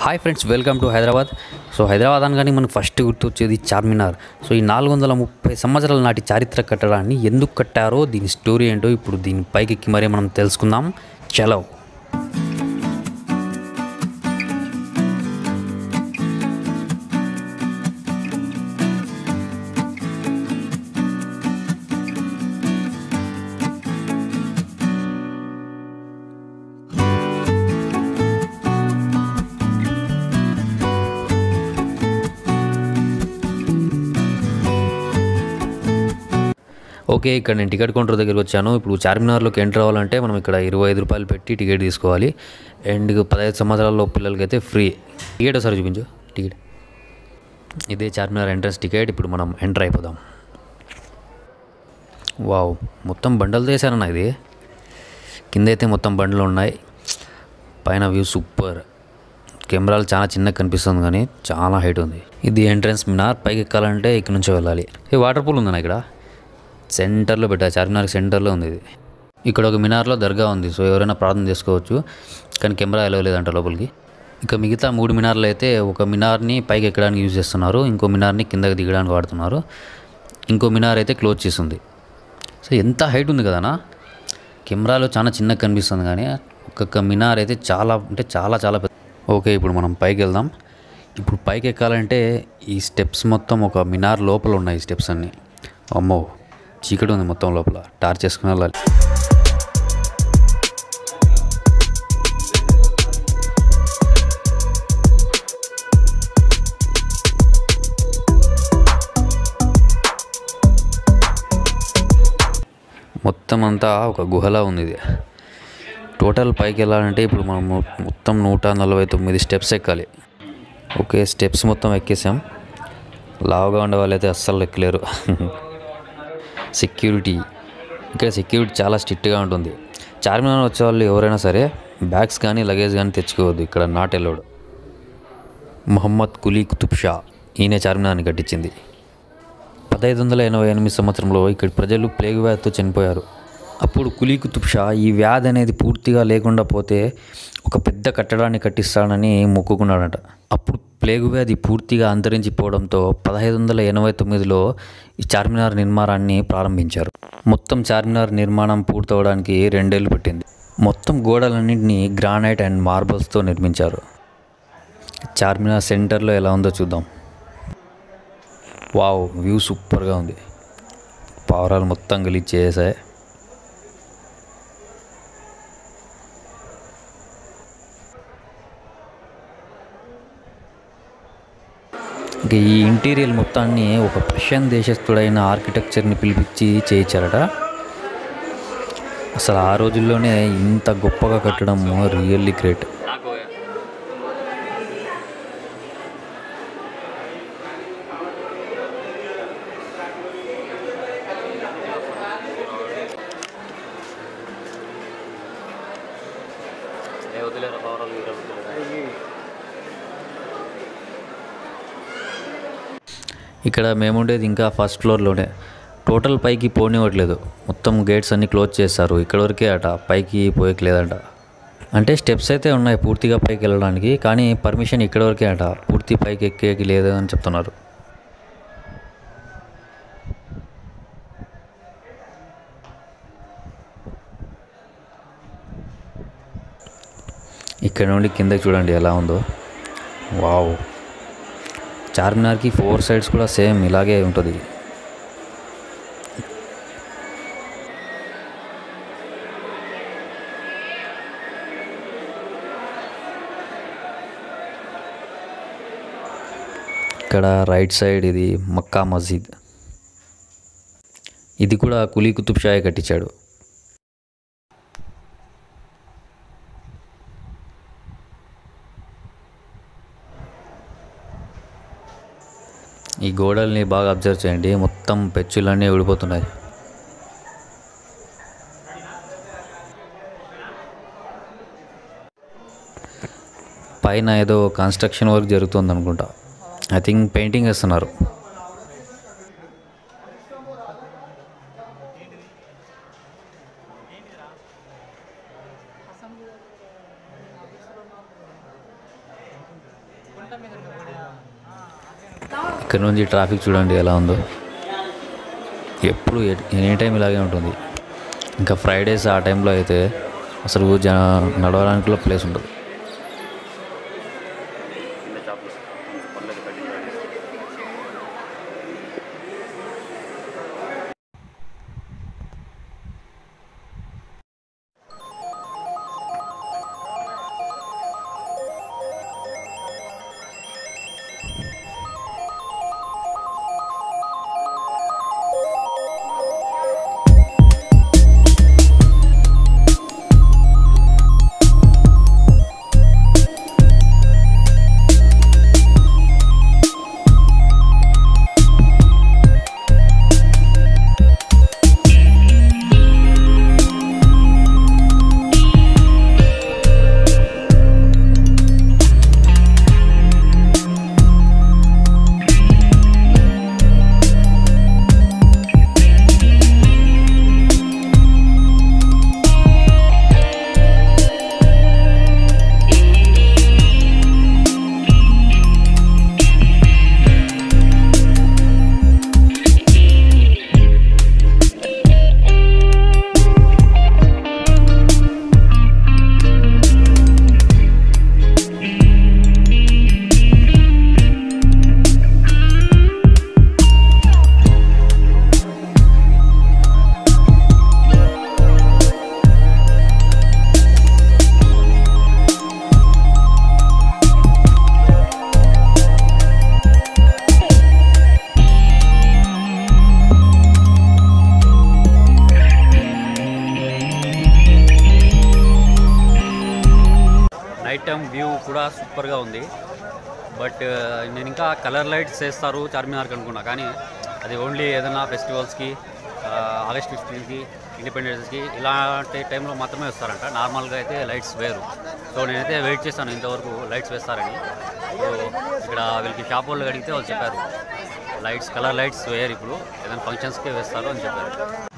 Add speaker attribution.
Speaker 1: hi friends welcome to Hyderabad so Hyderabad అనగానే మనకు first గుర్తొచ్చేది చార్మినార్ సో ఈ నాలుగు వందల ముప్పై సంవత్సరాల నాటి చారిత్రక కట్టడాన్ని ఎందుకు కట్టారో దీని స్టోరీ ఏంటో ఇప్పుడు దీని పైకెక్కి మరీ మనం తెలుసుకుందాం చలో ఓకే ఇక్కడ నేను టికెట్ కౌంటర్ దగ్గరికి వచ్చాను ఇప్పుడు చార్మినార్లోకి ఎంటర్ అవ్వాలంటే మనం ఇక్కడ ఇరవై ఐదు రూపాయలు పెట్టి టికెట్ తీసుకోవాలి అండ్ పదహైదు సంవత్సరాల పిల్లలకి అయితే ఫ్రీ టికెట్ ఒకసారి చూపించు టికెట్ ఇదే చార్మినార్ ఎంట్రన్స్ టికెట్ ఇప్పుడు మనం ఎంటర్ అయిపోదాం వావ్ మొత్తం బండలు వేసారన్న ఇది కింద అయితే మొత్తం బండ్లు ఉన్నాయి పైన వ్యూ సూపర్ కెమెరాలు చాలా చిన్నగా కనిపిస్తుంది కానీ చాలా హైట్ ఉంది ఇది ఎంట్రన్స్ మినార్ పైకి ఎక్కాలంటే ఇక్కడ నుంచే వెళ్ళాలి ఈ వాటర్ పూల్ ఉందన్న ఇక్కడ సెంటర్లో పెట్టారు చార్మినార్ సెంటర్లో ఉంది ఇది ఇక్కడ ఒక మినార్లో దర్గా ఉంది సో ఎవరైనా ప్రార్థన చేసుకోవచ్చు కానీ కెమెరా ఎలా లేదంట లోపలికి ఇక మిగతా మూడు మినార్లు అయితే ఒక మినార్ని పైకి ఎక్కడానికి యూజ్ చేస్తున్నారు ఇంకో మినార్ని కిందకి దిగడానికి వాడుతున్నారు ఇంకో మినార్ అయితే క్లోజ్ చేసింది సో ఎంత హైట్ ఉంది కదనా కెమెరాలో చాలా చిన్నగా కనిపిస్తుంది కానీ ఒక్కొక్క మినార్ అయితే చాలా అంటే చాలా చాలా పెద్ద ఓకే ఇప్పుడు మనం పైకి వెళ్దాం ఇప్పుడు పైకి ఎక్కాలంటే ఈ స్టెప్స్ మొత్తం ఒక మినార్ లోపల ఉన్నాయి ఈ స్టెప్స్ అన్నీ అమ్మో చీకటి ఉంది మొత్తం లోపల టార్చ్ చేసుకుని వెళ్ళాలి మొత్తం అంతా ఒక గుహలా ఉంది ఇది టోటల్ పైకి వెళ్ళాలంటే ఇప్పుడు మనం మొ- మొత్తం నూట నలభై తొమ్మిది స్టెప్స్ ఎక్కాలి ఓకే స్టెప్స్ మొత్తం ఎక్కేసాం లావుగా ఉండే వాళ్ళైతే అస్సలు ఎక్కలేరు సెక్యూరిటీ ఇక్కడ సెక్యూరిటీ చాలా స్ట్రిక్ట్గా ఉంటుంది చార్మినార్ వచ్చే వాళ్ళు ఎవరైనా సరే బ్యాగ్స్ కానీ లగేజ్ కానీ తెచ్చుకోవద్దు ఇక్కడ నాట్ ఎలోడ్ మొహమ్మద్ కులీ కుతుబ్ షా ఈయన చార్మినార్ని కట్టించింది పదహైదు వందల ఎనభై ఎనిమిది సంవత్సరంలో ఇక్కడి ప్రజలు ప్లేగ్ వ్యాధితో చనిపోయారు అప్పుడు కులీ కుతుబ్ షా ఈ వ్యాధి అనేది పూర్తిగా లేకుండా పోతే ఒక పెద్ద కట్టడాన్ని కట్టిస్తానని మొక్కుకున్నాడట అప్పుడు ప్లేగు వ్యాధి పూర్తిగా అంతరించిపోవడంతో పదహైదు వందల ఎనభై తొమ్మిదిలో ఈ చార్మినార్ నిర్మాణాన్ని ప్రారంభించారు మొత్తం చార్మినార్ నిర్మాణం పూర్తవడానికి రెండేళ్ళు పట్టింది మొత్తం గోడలన్నింటినీ గ్రానైట్ అండ్ మార్బల్స్తో నిర్మించారు చార్మినార్ సెంటర్లో ఎలా ఉందో చూద్దాం వావ్ వ్యూ సూపర్గా ఉంది పావురాలు మొత్తం గలీజ్ చేసాయి ఇక ఈ ఇంటీరియర్ మొత్తాన్ని ఒక పర్షియన్ దేశస్థుడైన ఆర్కిటెక్చర్ని పిలిపించి చేయించారట అసలు ఆ రోజుల్లోనే ఇంత గొప్పగా కట్టడం రియల్లీ గ్రేట్ ఇక్కడ మేముండేది ఇంకా ఫస్ట్ ఫ్లోర్లోనే టోటల్ పైకి పోనివ్వట్లేదు మొత్తం గేట్స్ అన్ని క్లోజ్ చేస్తారు ఇక్కడ వరకే అట పైకి పోయేకి లేదంట అంటే స్టెప్స్ అయితే ఉన్నాయి పూర్తిగా పైకి వెళ్ళడానికి కానీ పర్మిషన్ ఇక్కడ వరకే అట పూర్తి పైకి ఎక్కేకి లేదు అని చెప్తున్నారు ఇక్కడ నుండి కిందకి చూడండి ఎలా ఉందో వావ్ చార్మినార్కి ఫోర్ సైడ్స్ కూడా సేమ్ ఇలాగే ఉంటుంది ఇక్కడ రైట్ సైడ్ ఇది మక్కా మస్జిద్ ఇది కూడా కులీ కుతుబ్ షాయే కట్టించాడు ఈ గోడల్ని బాగా అబ్జర్వ్ చేయండి మొత్తం పెచ్చులన్నీ ఊడిపోతున్నాయి పైన ఏదో కన్స్ట్రక్షన్ వర్క్ జరుగుతుంది అనుకుంటా ఐ థింక్ పెయింటింగ్ వేస్తున్నారు ఇక్కడ నుంచి ట్రాఫిక్ చూడండి ఎలా ఉందో ఎప్పుడు ఎనీ టైం ఇలాగే ఉంటుంది ఇంకా ఫ్రైడేస్ ఆ టైంలో అయితే అసలు జన నడవడానికి కూడా ప్లేస్ ఉండదు నైట్ టైం వ్యూ కూడా సూపర్గా ఉంది బట్ నేను ఇంకా కలర్ లైట్స్ వేస్తారు చార్మినార్కి అనుకున్నా కానీ అది ఓన్లీ ఏదైనా ఫెస్టివల్స్కి ఆగస్ట్ ఫిఫ్టీన్కి ఇండిపెండెన్స్కి ఇలాంటి టైంలో మాత్రమే వేస్తారంట నార్మల్గా అయితే లైట్స్ వేరు సో నేనైతే వెయిట్ చేశాను ఇంతవరకు లైట్స్ వేస్తారని సో ఇక్కడ వీళ్ళకి షాప్ వాళ్ళు అడిగితే వాళ్ళు చెప్పారు లైట్స్ కలర్ లైట్స్ వేయరు ఇప్పుడు ఏదైనా ఫంక్షన్స్కే వేస్తారు అని చెప్పారు